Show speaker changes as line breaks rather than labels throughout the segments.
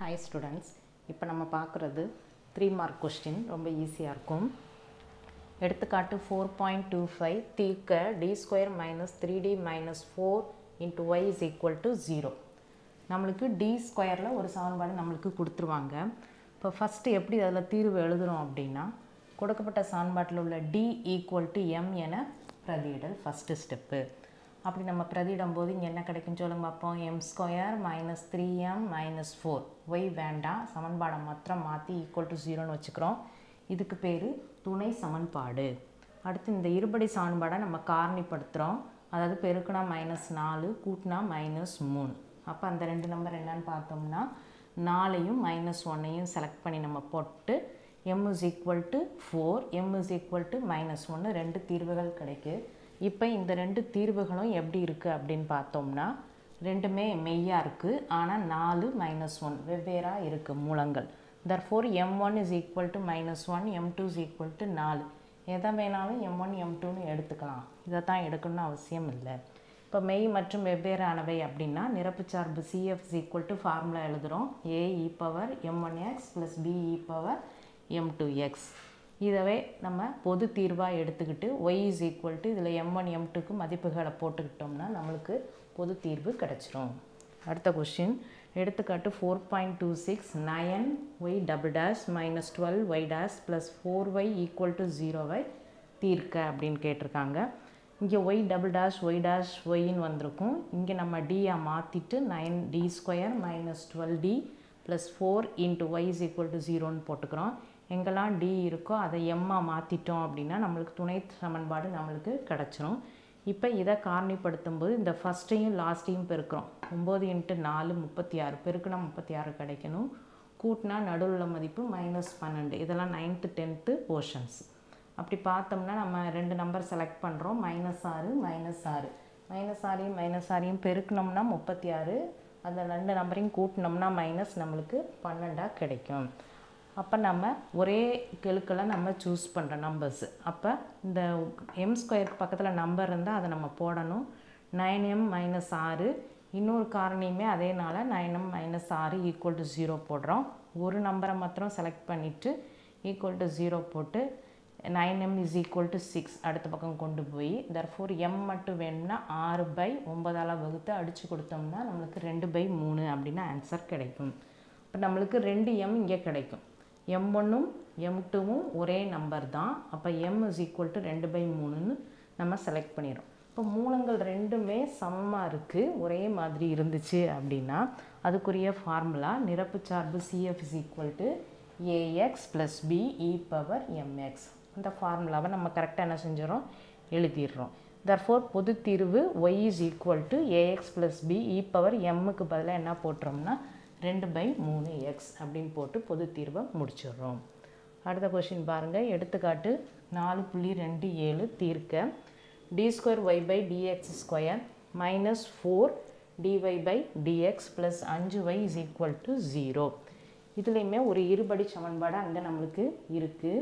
hi students இப்போ நம்ம பார்க்குறது த்ரீ மார்க் கொஸ்டின் ரொம்ப ஈஸியாக இருக்கும் எடுத்துக்காட்டு ஃபோர் பாயிண்ட் டூ ஃபைவ் தீர்க்க D square minus three D minus four into Y is equal to zero நம்மளுக்கு டி ஸ்கொயரில் ஒரு சமன்பாடு நம்மளுக்கு கொடுத்துருவாங்க இப்போ ஃபஸ்ட்டு எப்படி அதில் தீர்வு எழுதுகிறோம் அப்படின்னா கொடுக்கப்பட்ட சமன்பாட்டில் உள்ள டி ஈக்குவல் டு எம் என பிரதியிடல் ஃபஸ்ட்டு ஸ்டெப்பு அப்படி நம்ம பிரதியிடும் போது இங்கே என்ன கிடைக்கும் சொல்லுங்க பார்ப்போம் M square minus three M minus four Y வேண்டாம் சமன்பாடை மாத்திரம் மாற்றி ஈக்குவல் டு ஜீரோன்னு வச்சுக்கிறோம் இதுக்கு பேர் துணை சமன்பாடு அடுத்து இந்த இருபடி சமன்பாடை நம்ம காரணிப்படுத்துகிறோம் அதாவது பெருக்குனா மைனஸ் நாலு கூட்டினா மைனஸ் மூணு அப்போ அந்த ரெண்டு நம்பர் என்னன்னு பார்த்தோம்னா நாலையும் மைனஸ் ஒன்னையும் செலக்ட் பண்ணி நம்ம போட்டு M is equal to four M is equal to minus ஒன்று ரெண்டு தீர்வுகள் கிடைக்கு இப்போ இந்த ரெண்டு தீர்வுகளும் எப்படி இருக்குது அப்படின்னு பார்த்தோம்னா ரெண்டுமே மெய்யாக இருக்குது ஆனால் நாலு மைனஸ் ஒன் வெவ்வேறாக இருக்குது மூலங்கள் therefore M one is equal to minus one M two is equal to நாலு எதை வேணாலும் எம் ஒன் எம் டூன்னு எடுத்துக்கலாம் இதை தான் எடுக்கணும்னு அவசியம் இல்லை இப்போ மெய் மற்றும் வெவ்வேறானவை அப்படின்னா நிரப்பு சார்பு CF is equal to formula எழுதுகிறோம் A E power M one X plus B E power M two X இதவே நம்ம பொது தீர்வாக எடுத்துக்கிட்டு ஒய் இஸ் ஈக்குவல் டு இதில் எம் ஒன் எம் டூக்கு மதிப்புகளை போட்டுக்கிட்டோம்னா நம்மளுக்கு பொது தீர்வு கிடச்சிரும் அடுத்த கொஷின் எடுத்துக்காட்டு four point two six nine Y double dash minus twelve Y dash plus four Y equal to ஜீரோவை தீர்க்க அப்படின்னு கேட்டிருக்காங்க இங்கே Y double dash Y dash ஒய்ன்னு வந்திருக்கும் இங்கே நம்ம டியை மாற்றிட்டு nine D square minus twelve D plus four into Y is equal to ஜீரோன்னு போட்டுக்கிறோம் எங்கெல்லாம் டி இருக்கோ அதை எம்மா மாற்றிட்டோம் அப்படின்னா நம்மளுக்கு துணை சமன்பாடு நம்மளுக்கு கிடச்சிரும் இப்போ இதை காரணிப்படுத்தும் போது இந்த ஃபஸ்ட்டையும் லாஸ்ட்டையும் பெருக்கிறோம் ஒம்பது இன்ட்டு நாலு முப்பத்தி ஆறு பெருக்குனா முப்பத்தி ஆறு கிடைக்கணும் கூட்டினா நடுவில் மதிப்பு மைனஸ் பன்னெண்டு இதெல்லாம் நைன்த்து டென்த்து போர்ஷன்ஸ் அப்படி பார்த்தோம்னா நம்ம ரெண்டு நம்பர் செலக்ட் பண்ணுறோம் மைனஸ் ஆறு மைனஸ் ஆறு மைனஸ் ஆறையும் மைனஸ் ஆறையும் பெருக்கினோம்னா முப்பத்தி ஆறு அந்த ரெண்டு நம்பரையும் கூட்டினோம்னா மைனஸ் நம்மளுக்கு பன்னெண்டாக கிடைக்கும் அப்போ நம்ம ஒரே கெழுக்களை நம்ம சூஸ் பண்ணுற நம்பர்ஸ் அப்போ இந்த எம் ஸ்கொயருக்கு பக்கத்தில் நம்பர் இருந்தால் அதை நம்ம போடணும் நைன் எம் மைனஸ் ஆறு இன்னொரு காரணியுமே அதேனால நைன் எம் மைனஸ் ஆறு ஈக்குவல் டு ஜீரோ போடுறோம் ஒரு நம்பரை மாத்திரம் செலக்ட் பண்ணிவிட்டு ஈக்குவல் டு ஜீரோ போட்டு nine M is equal to six அடுத்த பக்கம் கொண்டு போய் தர்ஃபோர் எம் மட்டும் வேணும்னா ஆறு பை ஒன்பதால் வகுத்து அடித்து கொடுத்தோம்னா நம்மளுக்கு ரெண்டு பை மூணு அப்படின்னு ஆன்சர் கிடைக்கும் இப்போ நம்மளுக்கு ரெண்டு எம் இங்கே கிடைக்கும் எம் ஒன்றும் எம் டூவும் ஒரே நம்பர் தான் அப்போ எம் இஸ் ஈக்குவல் டு ரெண்டு பை மூணுன்னு நம்ம செலக்ட் பண்ணிடுறோம் இப்போ மூலங்கள் ரெண்டுமே சமமாக இருக்குது ஒரே மாதிரி இருந்துச்சு அப்படின்னா அதுக்குரிய ஃபார்முலா நிரப்பு சார்பு CF is equal to a x plus B E power m x அந்த ஃபார்முலாவை நம்ம கரெக்டாக என்ன செஞ்சிடறோம் எழுதிடுறோம் தர்ஃபோர் பொது தீர்வு y is equal to a x plus B E power எம்முக்கு பதிலாக என்ன போட்டுறோம்னா ரெண்டு பை மூணு எக்ஸ் அப்படின்னு போட்டு பொது தீர்வை முடிச்சிடுறோம் அடுத்த கொஷின் பாருங்கள் எடுத்துக்காட்டு நாலு புள்ளி ரெண்டு ஏழு தீர்க்க D square y by d x square minus four d y by d x plus அஞ்சு y is equal to zero இதுலேயுமே ஒரு இருபடி சமன்பாடு அங்கே நம்மளுக்கு இருக்குது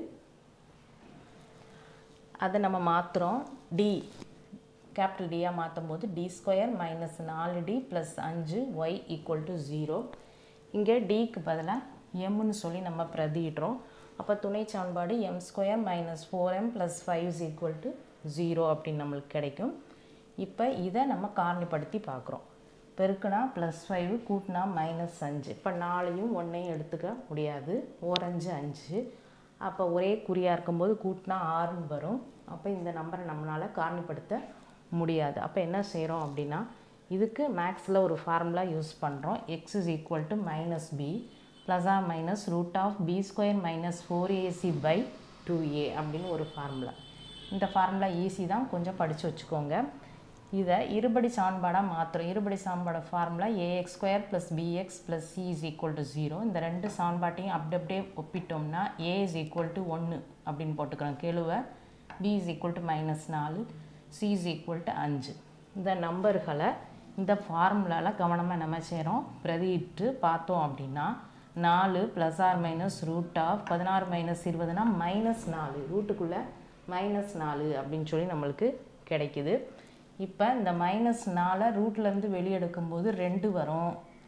அதை நம்ம மாற்றுறோம் டி கேபிட்டல் டியாக மாற்றும் போது டி ஸ்கொயர் மைனஸ் நாலு டி ப்ளஸ் அஞ்சு ஒய் ஈக்குவல் டு ஜீரோ இங்கே டிக்கு பதிலாக எம்னு சொல்லி நம்ம பிரதியிடுறோம் அப்போ துணை சமன்பாடு m square minus four m plus five is equal to zero அப்படின்னு நம்மளுக்கு கிடைக்கும் இப்போ இதை நம்ம காரணிப்படுத்தி பார்க்குறோம் பெருக்குனா ப்ளஸ் ஃபைவ் கூட்டினா மைனஸ் அஞ்சு இப்போ நாலையும் ஒன்றையும் எடுத்துக்க முடியாது ஓரஞ்சு அஞ்சு அப்போ ஒரே குறியாக இருக்கும்போது கூட்டினா ஆறுன்னு வரும் அப்போ இந்த நம்பரை நம்மளால் காரணிப்படுத்த முடியாது அப்போ என்ன செய்கிறோம் அப்படின்னா இதுக்கு மேக்ஸில் ஒரு ஃபார்முலா யூஸ் பண்ணுறோம் x is equal to minus b plus or minus root of b square minus four a c by two a அப்படின்னு ஒரு ஃபார்முலா இந்த ஃபார்முலா ஈஸி தான் கொஞ்சம் படித்து வச்சுக்கோங்க இதை இருபடி சமன்பாடாக மாற்றுறோம் இருபடி சமன்பாட formula a x square plus b x plus c is equal to zero இந்த ரெண்டு சமன்பாட்டையும் அப்படி அப்படியே ஒப்பிட்டோம்னா ஏ இஸ் ஈக்குவல் டு ஒன்று அப்படின்னு போட்டுக்கிறோம் கெழுவை b is equal to minus நாலு சி இஸ் ஈக்குவல் டு அஞ்சு இந்த நம்பர்களை இந்த ஃபார்முலாவில் கவனமாக நம்ம செய்கிறோம் பிரதியிட்டு பார்த்தோம் அப்படின்னா நாலு plus or minus root of பதினாறு மைனஸ் இருபதுனா மைனஸ் நாலு ரூட்டுக்குள்ளே மைனஸ் நாலு அப்படின்னு சொல்லி நம்மளுக்கு கிடைக்குது இப்போ இந்த மைனஸ் நாலை ரூட்லேருந்து வெளியெடுக்கும்போது ரெண்டு வரும்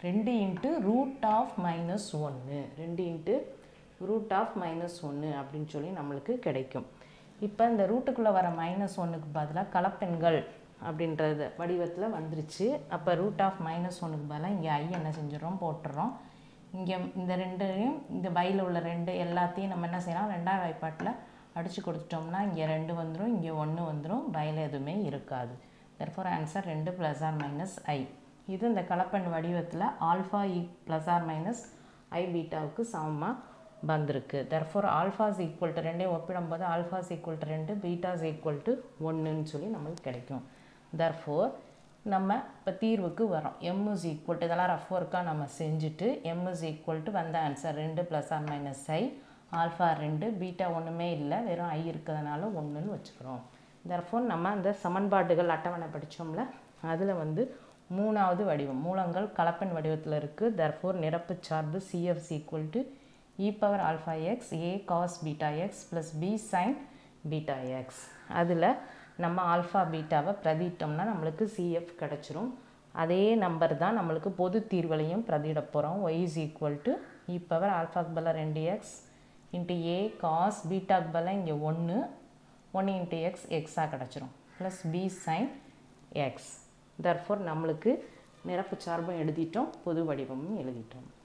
ரெண்டு இன்ட்டு ரூட் ஆஃப் மைனஸ் ஒன்று ரெண்டு இன்ட்டு ரூட் ஆஃப் மைனஸ் ஒன்று அப்படின்னு சொல்லி நம்மளுக்கு கிடைக்கும் இப்போ இந்த ரூட்டுக்குள்ளே வர மைனஸ் ஒன்றுக்கு பதிலாக கலப்பெண்கள் அப்படின்றது வடிவத்தில் வந்துருச்சு அப்போ ரூட் ஆஃப் மைனஸ் ஒன்றுக்கு பதிலாக இங்கே ஐ என்ன செஞ்சிடறோம் போட்டுறோம் இங்கே இந்த ரெண்டையும் இந்த பையில் உள்ள ரெண்டு எல்லாத்தையும் நம்ம என்ன செய்யலாம் ரெண்டாவது வாய்ப்பாட்டில் அடித்து கொடுத்துட்டோம்னா இங்கே ரெண்டு வந்துடும் இங்கே ஒன்று வந்துடும் பையில் எதுவுமே இருக்காது தர்ஃபோர் ஆன்சர் ரெண்டு ப்ளஸ் ஆர் மைனஸ் ஐ இது இந்த கலப்பெண் வடிவத்தில் alpha e plus or minus i பீட்டாவுக்கு சமமாக வந்திருக்கு தர்ஃபோர் ஆல்ஃபாஸ் ஈக்குவல் டு ரெண்டையும் ஒப்பிடும்போது ஆல்ஃபாஸ் ஈக்குவல் டு ரெண்டு பீட்டாஸ் ஈக்குவல் டு ஒன்றுன்னு சொல்லி நம்மளுக்கு கிடைக்கும் தர்ஃபோர் நம்ம இப்போ தீர்வுக்கு வரோம் எம் இஸ் ஈக்குவல் டு இதெல்லாம் ரஃப் ஒர்க்காக நம்ம செஞ்சுட்டு எம் இஸ் ஈக்குவல் டு வந்த ஆன்சர் ரெண்டு plus or minus i alpha ரெண்டு பீட்டா ஒன்றுமே இல்லை வெறும் ஐ இருக்கிறதுனால ஒன்றுன்னு வச்சுக்கிறோம் தர்ஃபோர் நம்ம அந்த சமன்பாடுகள் அட்டவணை படித்தோம்ல அதில் வந்து மூணாவது வடிவம் மூலங்கள் கலப்பெண் வடிவத்தில் இருக்குது தர்ஃபோர் நிரப்பு சார்பு CF equal to e power alpha x a cos beta x plus b sine beta x அதில் நம்ம ஆல்ஃபா பீட்டாவை பிரதிட்டோம்னா நம்மளுக்கு சிஎஃப் கிடச்சிரும் அதே நம்பர் தான் நம்மளுக்கு பொது தீர்வுலையும் பிரதியிட போகிறோம் y is equal to e power ஆல்ஃபாக்கு பதிலாக ரெண்டு எக்ஸ் இன்ட்டு ஏ காஸ் பீட்டாக்கு பதிலாக இங்கே ஒன்று ஒன்று இன்ட்டு எக்ஸ் எக்ஸாக கிடச்சிரும் plus b sine x therefore நம்மளுக்கு நிரப்பு சார்பும் எழுதிட்டோம் பொது வடிவமும் எழுதிட்டோம்